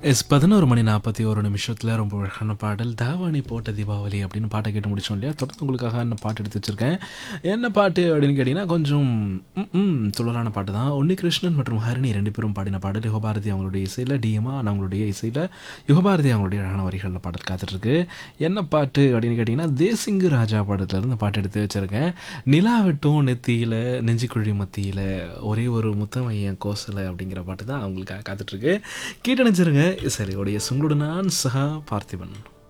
S பதினோரு மணி நாற்பத்தி ஒரு நிமிஷத்தில் ரொம்ப அழகான பாடல் தாவாணி போட்ட தீபாவளி அப்படின்னு பாட்டை கேட்டு முடிச்சோம் இல்லையா தொடர்ந்து உங்களுக்காக என்ன பாட்டு எடுத்து வச்சிருக்கேன் என்ன பாட்டு அப்படின்னு கேட்டிங்கன்னா கொஞ்சம் ம், ம் துளரான பாட்டு தான் உன்னிகிருஷ்ணன் மற்றும் ஹரிணி ரெண்டு பேரும் பாடின பாடல் யுகபாரதி அவங்களுடைய இசையில் டிஎம்ஆ அவங்களுடைய இசையில் யுகபாரதி அவங்களுடைய அழகான வரிகளில் பாடல் காத்துட்ருக்கு என்ன பாட்டு அப்படின்னு கேட்டிங்கன்னா தேசிங்கு ராஜா பாடத்துலேருந்து பாட்டு எடுத்து வச்சுருக்கேன் நிலா வெட்டும் நெத்தியில் நெஞ்சிக்குழி மத்தியில் ஒரே ஒரு முத்தமையன் கோசலை அப்படிங்கிற பாட்டு தான் அவங்களுக்காக காத்துட்ருக்கு கேட்டு நினச்சிருங்க சரி உடைய உங்களோட நான் சஹா பார்த்திபன்